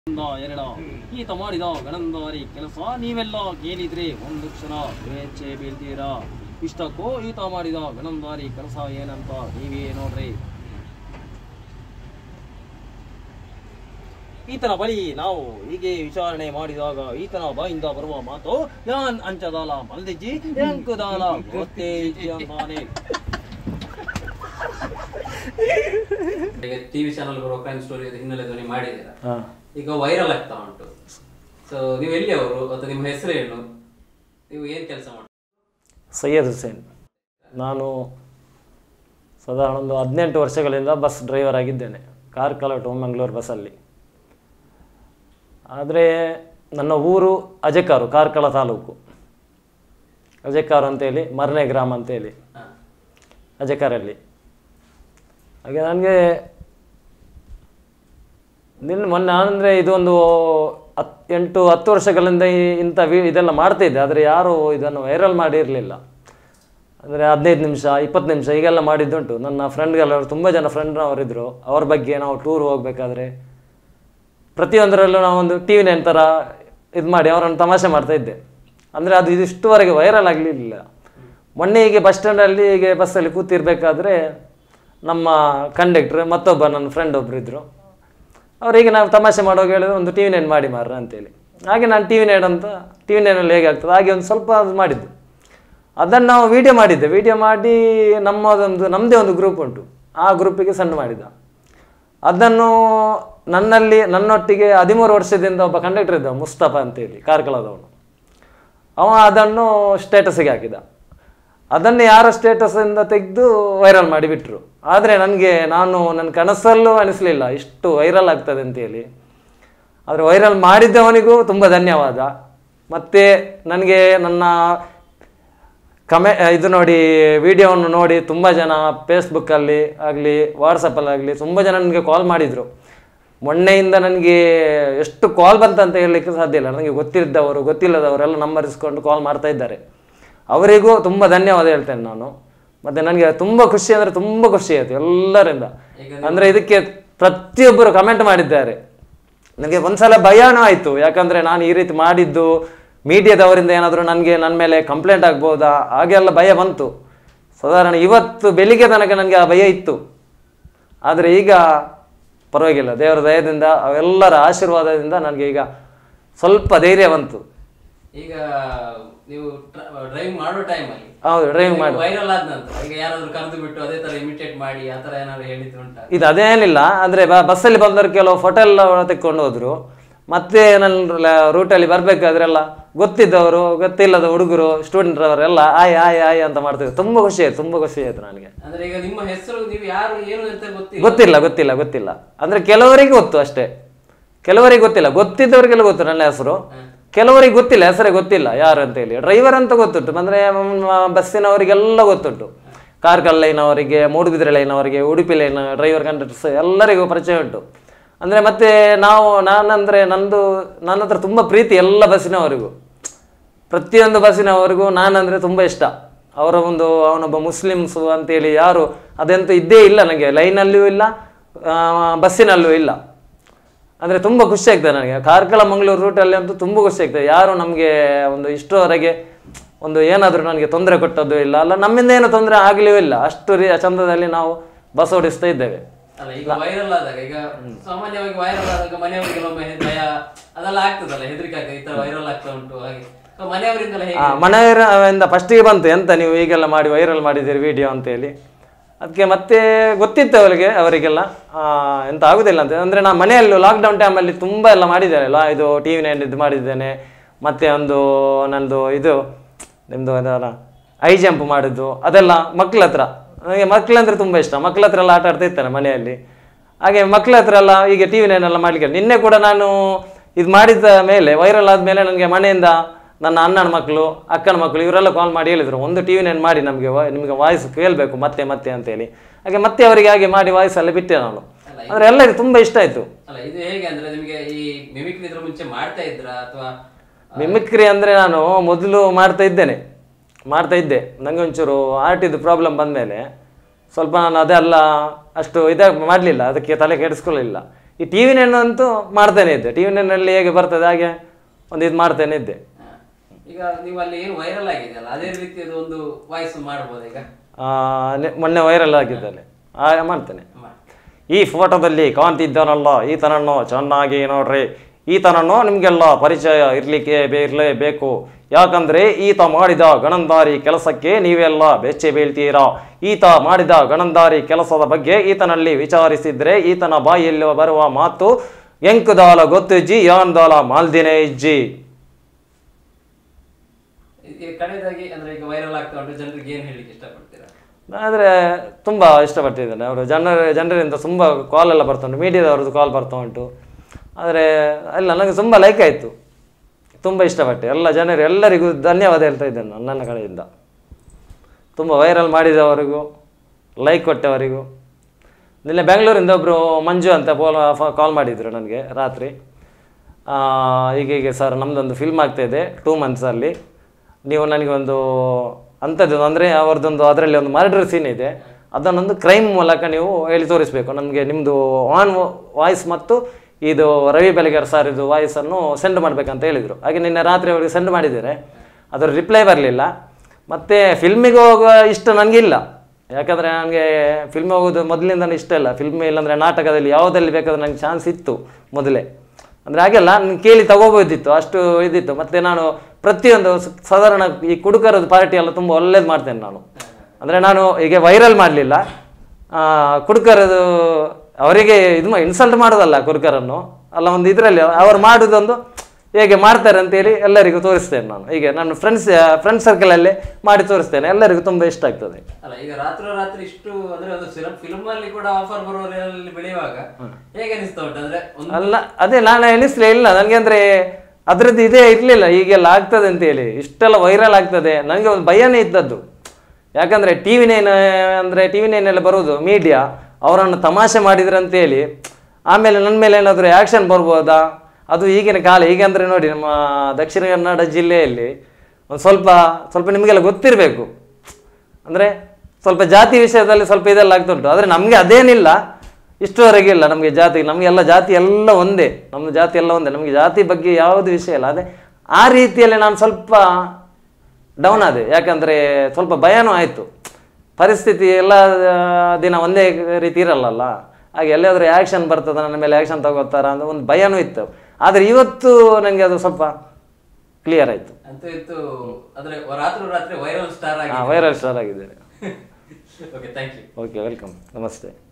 ಒಂದು ಎರಡ ಈತ ಮಾಡಿದ ಗಣಂದವರಿ ಕೆಲಸ ನೀವೆಲ್ಲ ಕೇಳಿದ್ರೆ ಒಂದು ಕ್ಷಣ ಬೇಚೆ ಬೀಳ್ತೀರಾ ಇಷ್ಟಕ್ಕೂ ಈತ ಮಾಡಿದ ಗಣಂದಾರಿ ಕೆಲಸ ಏನಂತ ನೀವೇ ನೋಡ್ರಿ ಈತನ ಬಳಿ ನಾವು ಹೀಗೆ ವಿಚಾರಣೆ ಮಾಡಿದಾಗ ಈತನ ಬಾಯಿಂದ ಬರುವ ಮಾತು ಯಾನ್ ಅಂಚದಾಲ ಮಲ್ದಿಜ್ಜಿ ಎಂಕುದಾಲ ಗೊತ್ತೇ ಇಜ್ಜಿ ಅಂತಾನೆ ಈಗ ಟಿವಿ ಚಾನಲ್ ಬರುವ ಕ್ರೈಮ್ ಸ್ಟೋರಿ ಹಿನ್ನೆಲೆ ಧ್ವನಿ ಮಾಡಿದ್ದೀರಾ ಈಗ ವೈರಲ್ ಆಗ್ತಾ ಉಂಟು ಸೊ ನೀವು ಎಲ್ಲಿ ಅವರು ಅಥವಾ ನಿಮ್ಮ ಹೆಸರು ಏನು ನೀವು ಏನ್ ಕೆಲಸ ಮಾಡ್ತೀರಾ ಸೈಯದ್ ಹುಸೇನ್ ನಾನು ಸಾಧಾರಣ ಒಂದು ಹದಿನೆಂಟು ವರ್ಷಗಳಿಂದ ಬಸ್ ಡ್ರೈವರ್ ಆಗಿದ್ದೇನೆ ಕಾರ್ಕಳ ಟು ಮಂಗಳೂರು ಬಸ್ಸಲ್ಲಿ ಆದರೆ ನನ್ನ ಊರು ಅಜಕಾರು ಕಾರ್ಕಳ ತಾಲೂಕು ಅಜಕಾರು ಅಂತೇಳಿ ಮರನೆ ಗ್ರಾಮ ಅಂತೇಳಿ ಹಾ. ಅಜಕಾರಲ್ಲಿ ಹಾಗೆ ನನಗೆ ನಿನ್ನ ಮೊನ್ನೆ ಅಂದರೆ ಇದೊಂದು ಹತ್ ಎಂಟು ಹತ್ತು ವರ್ಷಗಳಿಂದ ಈ- ಇಂಥ ವಿ ಇದೆಲ್ಲ ಮಾಡ್ತಾ ಇದ್ದೆ ಆದರೆ ಯಾರೂ ಇದನ್ನು ವೈರಲ್ ಮಾಡಿರಲಿಲ್ಲ ಅಂದರೆ ಹದಿನೈದು ನಿಮಿಷ ಇಪ್ಪತ್ತು ನಿಮಿಷ ಹೀಗೆಲ್ಲ ಮಾಡಿದ್ದುಂಟು ನನ್ನ ಫ್ರೆಂಡ್ಗೆಲ್ಲವರು ತುಂಬ ಜನ ಫ್ರೆಂಡ್ನವರಿದ್ದರು ಅವ್ರ ಬಗ್ಗೆ ನಾವು ಟೂರ್ ಹೋಗಬೇಕಾದ್ರೆ ಪ್ರತಿಯೊಂದರಲ್ಲೂ ನಾವೊಂದು ಟಿ ವಿ ನೈನ್ ಥರ ಇದು ಮಾಡಿ ಅವರನ್ನು ತಮಾಷೆ ಮಾಡ್ತಾ ಇದ್ದೆ ಅಂದರೆ ಅದು ಇದಿಷ್ಟುವರೆಗೆ ವೈರಲ್ ಆಗಲಿಲ್ಲ ಮೊನ್ನೆ ಹೀಗೆ ಬಸ್ ಸ್ಟ್ಯಾಂಡಲ್ಲಿ ಹೀಗೆ ಬಸ್ಸಲ್ಲಿ ಕೂತಿರ್ಬೇಕಾದ್ರೆ ನಮ್ಮ ಕಂಡಕ್ಟ್ರ್ ಮತ್ತೊಬ್ಬ ನನ್ನ ಫ್ರೆಂಡ್ ಒಬ್ಬರು ಇದ್ದರು ಅವರಿಗೆ ನಾವು ತಮಾಷೆ ಮಾಡುವಾಗ ಹೇಳಿದ್ರೆ ಒಂದು ಟಿ ವಿ ನೈನ್ ಮಾಡಿ ಮಾರ್ರೆ ಅಂತೇಳಿ ಹಾಗೆ ನಾನು ಟಿ ವಿ ನೈನ್ ಅಂತ ಟಿ ವಿ ನೈನಲ್ಲಿ ಹೇಗೆ ಆಗ್ತದೆ ಹಾಗೆ ಒಂದು ಸ್ವಲ್ಪ ಅದು ಮಾಡಿದ್ದು ಅದನ್ನು ನಾವು ವಿಡಿಯೋ ಮಾಡಿದ್ದೆ ವಿಡಿಯೋ ಮಾಡಿ ನಮ್ಮದೊಂದು ನಮ್ಮದೇ ಒಂದು ಗ್ರೂಪ್ ಉಂಟು ಆ ಗ್ರೂಪಿಗೆ ಸಣ್ಣ ಮಾಡಿದ ಅದನ್ನು ನನ್ನಲ್ಲಿ ನನ್ನೊಟ್ಟಿಗೆ ಹದಿಮೂರು ವರ್ಷದಿಂದ ಒಬ್ಬ ಕಂಡಕ್ಟರ್ ಇದ್ದ ಮುಸ್ತಫಾ ಅಂತೇಳಿ ಕಾರ್ಕಳದವನು ಅವ ಅದನ್ನು ಸ್ಟೇಟಸ್ಸಿಗೆ ಹಾಕಿದ ಅದನ್ನು ಯಾರ ಸ್ಟೇಟಸ್ಸಿಂದ ತೆಗೆದು ವೈರಲ್ ಮಾಡಿಬಿಟ್ರು ಆದರೆ ನನಗೆ ನಾನು ನನ್ನ ಕನಸಲ್ಲೂ ಅನಿಸಲಿಲ್ಲ ಇಷ್ಟು ವೈರಲ್ ಆಗ್ತದೆ ಅಂತೇಳಿ ಆದರೆ ವೈರಲ್ ಮಾಡಿದ್ದವನಿಗೂ ತುಂಬ ಧನ್ಯವಾದ ಮತ್ತು ನನಗೆ ನನ್ನ ಕಮೆ ಇದು ನೋಡಿ ವಿಡಿಯೋವನ್ನು ನೋಡಿ ತುಂಬ ಜನ ಫೇಸ್ಬುಕ್ಕಲ್ಲಿ ಆಗಲಿ ವಾಟ್ಸಪ್ಪಲ್ಲಾಗಲಿ ತುಂಬ ಜನ ನನಗೆ ಕಾಲ್ ಮಾಡಿದರು ಮೊನ್ನೆಯಿಂದ ನನಗೆ ಎಷ್ಟು ಕಾಲ್ ಬಂತಂತ ಹೇಳಲಿಕ್ಕೆ ಸಾಧ್ಯ ಇಲ್ಲ ನನಗೆ ಗೊತ್ತಿದ್ದವರು ಗೊತ್ತಿಲ್ಲದವರೆಲ್ಲ ನಂಬರ್ ಇಸ್ಕೊಂಡು ಕಾಲ್ ಮಾಡ್ತಾ ಇದ್ದಾರೆ ಅವರಿಗೂ ತುಂಬ ಧನ್ಯವಾದ ಹೇಳ್ತೇನೆ ನಾನು ಮತ್ತು ನನಗೆ ತುಂಬ ಖುಷಿ ಅಂದರೆ ತುಂಬ ಖುಷಿ ಆಯಿತು ಎಲ್ಲರಿಂದ ಅಂದರೆ ಇದಕ್ಕೆ ಪ್ರತಿಯೊಬ್ಬರು ಕಮೆಂಟ್ ಮಾಡಿದ್ದಾರೆ ನನಗೆ ಒಂದ್ಸಲ ಭಯನೂ ಆಯಿತು ಯಾಕಂದರೆ ನಾನು ಈ ರೀತಿ ಮಾಡಿದ್ದು ಮೀಡಿಯಾದವರಿಂದ ಏನಾದರೂ ನನಗೆ ನನ್ನ ಮೇಲೆ ಕಂಪ್ಲೇಂಟ್ ಆಗ್ಬೋದಾ ಹಾಗೆಲ್ಲ ಭಯ ಬಂತು ಸಾಧಾರಣ ಇವತ್ತು ಬೆಳಿಗ್ಗೆ ತನಕ ನನಗೆ ಆ ಭಯ ಇತ್ತು ಆದರೆ ಈಗ ಪರವಾಗಿಲ್ಲ ದೇವರ ದಯದಿಂದ ಅವೆಲ್ಲರ ಆಶೀರ್ವಾದದಿಂದ ನನಗೆ ಈಗ ಸ್ವಲ್ಪ ಧೈರ್ಯ ಬಂತು ಈಗ ನೀವು ಡ್ರೈವ್ ಮಾಡೋ ಟೈಮಲ್ಲಿ ಹೌದು ಡ್ರೈವ್ ಮಾಡಿ ವೈರಲ್ ಆದ ನಂತರ ಈಗ ಯಾರಾದ್ರೂ ಕರೆದು ಬಿಟ್ಟು ಅದೇ ತರ ಇಮಿಟೇಟ್ ಮಾಡಿ ಆ ತರ ಏನಾದ್ರು ಹೇಳಿದ್ದು ಉಂಟಾ ಇದು ಅದೇನಿಲ್ಲ ಅಂದರೆ ಬಸ್ಸಲ್ಲಿ ಬಂದವರು ಕೆಲವು ಫೋಟೋ ಎಲ್ಲ ತೆಕ್ಕೊಂಡು ಹೋದ್ರು ಮತ್ತೆ ನನ್ನ ರೂಟಲ್ಲಿ ಬರಬೇಕಾದ್ರೆಲ್ಲ ಗೊತ್ತಿದ್ದವರು ಗೊತ್ತಿಲ್ಲದ ಹುಡುಗರು ಸ್ಟೂಡೆಂಟ್ ಅವರೆಲ್ಲ ಆಯ್ ಆಯ್ ಆಯ್ ಅಂತ ಮಾಡ್ತಿದ್ರು ತುಂಬ ಖುಷಿ ಆಯ್ತು ತುಂಬ ಖುಷಿ ಆಯ್ತು ನನಗೆ ಅಂದ್ರೆ ಈಗ ನಿಮ್ಮ ಹೆಸರು ನೀವು ಯಾರು ಏನು ಅಂತ ಗೊತ್ತಿಲ್ಲ ಗೊತ್ತಿಲ್ಲ ಗೊತ್ತಿಲ್ಲ ಗೊತ್ತಿಲ್ಲ ಅಂದ್ರೆ ಕೆಲವರಿಗೆ ಗೊತ್ತು ಅಷ್ಟೇ ಕೆಲವರಿಗೆ ಗೊತ್ತಿಲ್ಲ ಗೊತ್ತಿದ್ದವರಿಗೆಲ್ಲ ಗೊತ್ತು ನನ್ನ ಹೆಸರು ಕೆಲವರಿಗೆ ಗೊತ್ತಿಲ್ಲ ಹೆಸರೇ ಗೊತ್ತಿಲ್ಲ ಯಾರು ಅಂತ ಹೇಳಿ ಡ್ರೈವರ್ ಅಂತ ಗೊತ್ತುಂಟು ಅಂದ್ರೆ ಮ, ಬಸ್ಸಿನವರಿಗೆಲ್ಲ ಗೊತ್ತುಂಟು ಕಾರ್ಕಲ್ ಲೈನವರಿಗೆ ಮೂಡುಬಿದ್ರೆ ಲೈನವರಿಗೆ ಉಡುಪಿ ಲೈನ್ ಡ್ರೈವರ್ ಕಂಡಕ್ಟರ್ಸ್ ಎಲ್ಲರಿಗೂ ಪರಿಚಯ ಉಂಟು ಅಂದ್ರೆ ಮತ್ತೆ ನಾವು ನಾನಂದ್ರೆ ನಂದು ನನ್ನ ಹತ್ರ ತುಂಬ ಪ್ರೀತಿ ಎಲ್ಲ ಬಸ್ಸಿನವರಿಗೂ ಪ್ರತಿಯೊಂದು ಬಸ್ಸಿನವರಿಗೂ ನಾನಂದರೆ ತುಂಬ ಇಷ್ಟ ಅವರ ಒಂದು ಅವನೊಬ್ಬ ಮುಸ್ಲಿಮ್ಸು ಅಂತೇಳಿ ಯಾರು ಅದೆಂತೂ ಇದ್ದೇ ಇಲ್ಲ ನನಗೆ ಲೈನಲ್ಲಿಯೂ ಇಲ್ಲ ಆ, ಬಸ್ಸಿನಲ್ಲೂ ಇಲ್ಲ ಅಂದರೆ ತುಂಬ ಖುಷಿ ಆಗ್ತದೆ ನನಗೆ ಕಾರ್ಕಳ ಮಂಗಳೂರು ರೂಟಲ್ಲಿ ಅಂತೂ ತುಂಬ ಖುಷಿ ಆಗ್ತದೆ ಯಾರು ನಮಗೆ ಒಂದು ಇಷ್ಟರವರೆಗೆ ಒಂದು ಏನಾದರೂ ನನಗೆ ತೊಂದರೆ ಕೊಟ್ಟದ್ದು ಇಲ್ಲ ಅಲ್ಲ ನಮ್ಮಿಂದ ಏನು ತೊಂದರೆ ಆಗಲಿಯೂ ಇಲ್ಲ ಅಷ್ಟು ರೀ ಚಂದದಲ್ಲಿ ನಾವು ಬಸ್ ಓಡಿಸ್ತಾ ಇದ್ದೇವೆ ಅಲ್ಲ ಈಗ ವೈರಲ್ ಆದಾಗ ಈಗ ಸಾಮಾನ್ಯವಾಗಿ ವೈರಲ್ ಆದಾಗ ಮನೆಯವರಿಗೆ ಕೆಲವೊಮ್ಮೆ ಹೆ- ಭಯ ಅದೆಲ್ಲ ಆಗ್ತದಲ್ಲ ಹೆದರಿಕೆ ಆಗ್ತದೆ ಈ ತರ ವೈರಲ್ ಆಗ್ತಾ ಉಂಟು ಹಾಗೆ ಸೊ ಮನೆಯವರಿಂದಲ್ಲ ಹೇಗೆ ಆ, ಮನೆಯವರಿಂದ ಫಸ್ಟಿಗೆ ಬಂತು ಎಂತ ನೀವು ಈಗೆಲ್ಲ ಮಾಡಿ ವೈರಲ್ ಮಾಡಿದ್ದೀರಿ ವಿಡಿಯೋ ಅಂತೇಳಿ ಅದಕ್ಕೆ ಮತ್ತೆ ಗೊತ್ತಿತ್ತು ಅವರಿಗೆ ಅವರಿಗೆಲ್ಲ ಆ, ಎಂತ ಆಗುದಿಲ್ಲ ಅಂತ ಅಂದರೆ ನಾನು ಮನೆಯಲ್ಲೂ ಲಾಕ್ಡೌನ್ ಟೈಮಲ್ಲಿ ತುಂಬ ಎಲ್ಲ ಮಾಡಿದ್ದೇನೆ ಅಲ್ಲ ಇದು ಟಿ ವಿ ನೈನ್ ಇದು ಮಾಡಿದ್ದೇನೆ ಮತ್ತೆ ಒಂದು ನಂದು ಇದು ನಿಮ್ಮದು ಅದಲ್ಲ ಐ ಜಂಪ್ ಮಾಡಿದ್ದು ಅದೆಲ್ಲ ಮಕ್ಳ ಹತ್ರ ನನಗೆ ಮಕ್ಳಂದ್ರೆ ತುಂಬ ಇಷ್ಟ ಮಕ್ಳ ಹತ್ರ ಎಲ್ಲ ಆಟ ಆಡ್ತಾ ಇರ್ತಾನೆ ಮನೆಯಲ್ಲಿ ಹಾಗೆ ಮಕ್ಳ ಹತ್ರ ಎಲ್ಲ ಈಗ ಟಿ ವಿ ನೈನೆಲ್ಲ ಮಾಡಲಿಕ್ಕೆ ನಿನ್ನೆ ಕೂಡ ನಾನು ಇದು ಮಾಡಿದ ಮೇಲೆ ವೈರಲ್ ಆದಮೇಲೆ ನನಗೆ ಮನೆಯಿಂದ ನನ್ನ ಅಣ್ಣನ ಮಕ್ಕಳು ಅಕ್ಕನ ಮಕ್ಕಳು ಇವರೆಲ್ಲ ಕಾಲ್ ಮಾಡಿ ಹೇಳಿದರು ಒಂದು ಟಿ ವಿ ನೈನ್ ಮಾಡಿ ನಮಗೆ ನಿಮಗೆ ವಾಯ್ಸ್ ಕೇಳಬೇಕು ಮತ್ತೆ ಮತ್ತೆ ಅಂತೇಳಿ ಹಾಗೆ ಮತ್ತೆ ಅವರಿಗೆ ಹಾಗೆ ಮಾಡಿ ವಾಯ್ಸ್ ಎಲ್ಲ ಬಿಟ್ಟೆ ನಾನು ಅಂದರೆ ಎಲ್ಲರಿಗೂ ತುಂಬ ಇಷ್ಟ ಆಯಿತು ಅಲ್ಲ ಇದು ಹೇಗೆ ಅಂದ್ರೆ ನಿಮಗೆ ಈ ಮಿಮಿಕ್ರಿ ಇದ್ರ ಮುಂಚೆ ಮಾಡ್ತಾ ಇದ್ರಾ ಅಥವಾ ಮಿಮಿಕ್ರಿ ಅಂದರೆ ನಾನು ಮೊದಲು ಮಾಡ್ತಾ ಇದ್ದೇನೆ ಮಾಡ್ತಾ ಇದ್ದೆ ನನಗೆ ಒಂಚೂರು ಆರ್ಟಿದು ಪ್ರಾಬ್ಲಮ್ ಬಂದಮೇಲೆ ಸ್ವಲ್ಪ ನಾನು ಅದೆಲ್ಲ ಅಷ್ಟು ಇದಾಗಿ ಮಾಡಲಿಲ್ಲ ಅದಕ್ಕೆ ತಲೆ ಕೆಡಿಸ್ಕೊಳ್ಳಿಲ್ಲ ಈ ಟಿ ವಿ ಅಂತೂ ಮಾಡ್ತೇನೆ ಇದ್ದೆ ಟಿ ವಿ ನೈನಲ್ಲಿ ಹೇಗೆ ಬರ್ತದೆ ಹಾಗೆ ಒಂದು ಇದು ಮಾಡ್ತೇನೆ ಇದ್ದೆ ಹಾ. ಈಗ ನೀವು ಅಲ್ಲಿ ಏನು ವೈರಲ್ ಆಗಿದೆಯಲ್ಲ ಅದೇ ರೀತಿಯದು ಒಂದು ವಾಯ್ಸ್ ಮಾಡ್ಬೋದು ಈಗ ಆ, ನೆ- ಮೊನ್ನೆ ವೈರಲ್ ಆಗಿದ್ದಲ್ಲಿ ಆ ಮಾಡ್ತೇನೆ ಮಾಡಿ. ಈ ಫೋಟೋದಲ್ಲಿ ಕಾಣ್ತಿದ್ದಾನಲ್ಲ ಈತನನ್ನು ಚೆನ್ನಾಗಿ ನೋಡ್ರಿ ಈತನನ್ನು ನಿಮಗೆಲ್ಲ ಪರಿಚಯ ಇರಲಿಕ್ಕೆ ಇರಲೇಬೇಕು ಯಾಕಂದ್ರೆ ಈತ ಮಾಡಿದ ಗಣಂದಾರಿ ಕೆಲಸಕ್ಕೆ ನೀವೆಲ್ಲ ಬೆಚ್ಚೆ ಬೀಳ್ತೀರಾ ಈತ ಮಾಡಿದ ಗಣಂದಾರಿ ಕೆಲಸದ ಬಗ್ಗೆ ಈತನಲ್ಲಿ ವಿಚಾರಿಸಿದ್ರೆ ಈತನ ಬಾಯಲ್ಲಿ ಬರುವ ಮಾತು ಎಂಕುದಾಲ ಗೊತ್ತಿಜ್ಜಿ ಯಾಂದಾಲ ಮಾಲ್ದಿನೇ ಇಜ್ಜಿ ಈಗ ಕಡೆಯದಾಗಿ ಅಂದ್ರೆ ಈಗ ವೈರಲ್ ಆಗ್ತಾ ಉಂಟು ಜನರಿಗೆ ಏನ್ ಹೇಳಿಕ್ಕೆ ಇಷ್ಟಪಡ್ತೀರಾ ಆದರೆ ತುಂಬ ಇಷ್ಟಪಟ್ಟಿದ್ದೇನೆ ಅವರು ಜನರ ಜನರಿಂದ ತುಂಬ ಕಾಲ್ ಎಲ್ಲ ಬರ್ತಾ ಉಂಟು ಮೀಡಿಯಾದವ್ರದ್ದು ಕಾಲ್ ಬರ್ತಾ ಉಂಟು ಆದರೆ ಅಲ್ಲ ನನಗೆ ತುಂಬ ಲೈಕ್ ಆಯಿತು ತುಂಬ ಇಷ್ಟಪಟ್ಟೆ ಎಲ್ಲ ಜನರು ಎಲ್ಲರಿಗೂ ಧನ್ಯವಾದ ಹೇಳ್ತಾ ಇದ್ದೇನೆ ನಾನು ನನ್ನ ಕಡೆಯಿಂದ ತುಂಬ ವೈರಲ್ ಮಾಡಿದವರಿಗೂ ಲೈಕ್ ಕೊಟ್ಟವರಿಗೂ ನಿನ್ನೆ ಬೆಂಗಳೂರಿಂದ ಒಬ್ಬರು ಮಂಜು ಅಂತ ಪೋಲ ಕಾಲ್ ಮಾಡಿದರು ನನಗೆ ರಾತ್ರಿ ಆ, ಹೀಗೆ ಹೀಗೆ ಸರ್ ನಮ್ಮದೊಂದು ಫಿಲ್ಮ್ ಆಗ್ತಾಯಿದೆ ಟೂ ಮಂತ್ಸಲ್ಲಿ ನೀವು ನನಗೆ ಒಂದು ಅಂಥದ್ದು ಅಂದರೆ ಅವ್ರದ್ದೊಂದು ಅದರಲ್ಲಿ ಒಂದು ಮರ್ಡರ್ ಸೀನ್ ಇದೆ ಅದನ್ನೊಂದು ಕ್ರೈಮ್ ಮೂಲಕ ನೀವು ಹೇಳಿ ತೋರಿಸಬೇಕು ನಮಗೆ ನಿಮ್ಮದು ಆನ್ ವಾಯ್ಸ್ ಮತ್ತು ಇದು ರವಿ ಬೆಳಗೆರ್ ಸರ್ ಇದು ವಾಯ್ಸನ್ನು ಸೆಂಡ್ ಮಾಡಬೇಕಂತ ಹೇಳಿದರು ಹಾಗೆ ನಿನ್ನೆ ರಾತ್ರಿ ಅವರಿಗೆ ಸೆಂಡ್ ಮಾಡಿದ್ದೇನೆ ಅದರ ರಿಪ್ಲೈ ಬರಲಿಲ್ಲ ಮತ್ತು ಫಿಲ್ಮಿಗೆ ಹೋಗುವ ಇಷ್ಟ ನನಗಿಲ್ಲ ಯಾಕಂದರೆ ನನಗೆ ಫಿಲ್ಮ್ ಹೋಗೋದು ಮೊದಲಿಂದನೂ ಇಷ್ಟ ಇಲ್ಲ ಫಿಲ್ಮ್ ಇಲ್ಲಾಂದರೆ ನಾಟಕದಲ್ಲಿ ಯಾವುದಲ್ಲಿ ಬೇಕಾದ್ರೆ ನನಗೆ ಚಾನ್ಸ್ ಇತ್ತು ಮೊದಲೇ ಅಂದರೆ ಹಾಗೆಲ್ಲ ನಾನು ಕೇಳಿ ತಗೋಬೋದಿತ್ತು ಅಷ್ಟು ಇದಿತ್ತು ಮತ್ತು ನಾನು ಪ್ರತಿಯೊಂದು ಸ- ಸಾಧಾರಣ ಈ ಕುಡುಕರದ್ದು ಪಾರ್ಟಿ ಎಲ್ಲ ತುಂಬ ಒಳ್ಳೇದು ಮಾಡ್ತೇನೆ ನಾನು ಅಂದರೆ ನಾನು ಹೀಗೆ ವೈರಲ್ ಮಾಡಲಿಲ್ಲ ಕುಡುಕರದು ಅವರಿಗೆ ಇದು ಇನ್ಸಲ್ಟ್ ಮಾಡೋದಲ್ಲ ಕುಡುಕರನ್ನು ಅಲ್ಲ ಒಂದು ಇದರಲ್ಲಿ ಅವರು ಮಾಡೋದೊಂದು ಹೇಗೆ ಮಾಡ್ತಾರೆ ಅಂತೇಳಿ ಎಲ್ಲರಿಗೂ ತೋರಿಸ್ತೇನೆ ನಾನು ಹೀಗೆ ನನ್ನ ಫ್ರೆಂಡ್ಸ್ ಫ್ರೆಂಡ್ ಸರ್ಕಲಲ್ಲಿ ಮಾಡಿ ತೋರಿಸ್ತೇನೆ ಎಲ್ಲರಿಗೂ ತುಂಬ ಇಷ್ಟ ಆಗ್ತದೆ ಅಲ್ಲ ಈಗ ರಾತ್ರಿ ರಾತ್ರಿ ಇಷ್ಟು ಅಂದ್ರೆ ಒಂದು ಫಿಲ್ಮ್ ಅಲ್ಲಿ ಕೂಡ ಆಫರ್ ಬರುವಲ್ಲಿ ಬೆಳೆಯುವಾಗ ಹೇಗೆ ಅನಿಸ್ತಾ ಉಂಟು ಅಂದ್ರೆ ಒಂದು ಅಲ್ಲ ಅದೇ ನಾನು ಎಣಿಸ್ಲೇ ಇಲ್ಲ ನನಗೆ ಅಂದರೆ ಅದರದ್ದು ಇದೇ ಇರಲಿಲ್ಲ ಹೀಗೆಲ್ಲ ಆಗ್ತದೆ ಅಂತೇಳಿ ಇಷ್ಟೆಲ್ಲ ವೈರಲ್ ಆಗ್ತದೆ ನನಗೆ ಒಂದು ಭಯನೇ ಇದ್ದದ್ದು ಯಾಕಂದರೆ ಟಿ ವಿ ನೈನ್ ಅಂದರೆ ಟಿ ವಿ ನೈನೆಲ್ಲ ಬರೋದು ಮೀಡಿಯಾ ಅವರನ್ನು ತಮಾಷೆ ಮಾಡಿದ್ರು ಅಂತೇಳಿ ಆಮೇಲೆ ನನ್ನ ಮೇಲೆ ಏನಾದರೂ ಆ್ಯಕ್ಷನ್ ಬರ್ಬೋದಾ ಅದು ಈಗಿನ ಕಾಲ ಈಗ ಅಂದರೆ ನೋಡಿ ನಮ್ಮ ದಕ್ಷಿಣ ಕನ್ನಡ ಜಿಲ್ಲೆಯಲ್ಲಿ ಒಂದು ಸ್ವಲ್ಪ ಸ್ವಲ್ಪ ನಿಮಗೆಲ್ಲ ಗೊತ್ತಿರಬೇಕು ಅಂದರೆ ಸ್ವಲ್ಪ ಜಾತಿ ವಿಷಯದಲ್ಲಿ ಸ್ವಲ್ಪ ಇದೆಲ್ಲ ಆಗ್ತುಂಟು ಆದರೆ ನಮಗೆ ಅದೇನಿಲ್ಲ ಇಷ್ಟುವರೆಗೆ ಇಲ್ಲ ನಮಗೆ ಜಾತಿ ನಮಗೆಲ್ಲ ಜಾತಿ ಎಲ್ಲ ಒಂದೇ ನಮ್ಮ ಜಾತಿ ಎಲ್ಲ ಒಂದೇ ನಮಗೆ ಜಾತಿ ಬಗ್ಗೆ ಯಾವುದು ವಿಷಯ ಇಲ್ಲ ಅದೇ ಆ ರೀತಿಯಲ್ಲಿ ನಾನು ಸ್ವಲ್ಪ ಡೌನ್ ಆದೆ ಯಾಕಂದರೆ ಸ್ವಲ್ಪ ಭಯನೂ ಆಯಿತು ಪರಿಸ್ಥಿತಿ ಎಲ್ಲ ಆ, ದಿನ ಒಂದೇ ರೀತಿ ಇರಲ್ಲಲ್ಲ ಹಾಗೆ ಎಲ್ಲಿಯಾದರೂ ಆ್ಯಕ್ಷನ್ ಬರ್ತದೆ ನನ್ನ ಮೇಲೆ ಆ್ಯಕ್ಷನ್ ತಗೋತಾರ ಅಂತ ಒಂದು ಭಯನೂ ಇತ್ತು ಆದರೆ ಇವತ್ತು ನನಗೆ ಅದು ಸ್ವಲ್ಪ ಕ್ಲಿಯರ್ ಆಯಿತು ಅಂತೂ ಇತ್ತು ಅಂದ್ರೆ ರಾತ್ರಿ ರಾತ್ರಿ ವೈರಲ್ ಸ್ಟಾರ್ ಆಗಿ ಹಾಂ ವೈರಲ್ ಸ್ಟಾರ್ ಆಗಿದ್ದೇನೆ okay thank you okay welcome ನಮಸ್ತೆ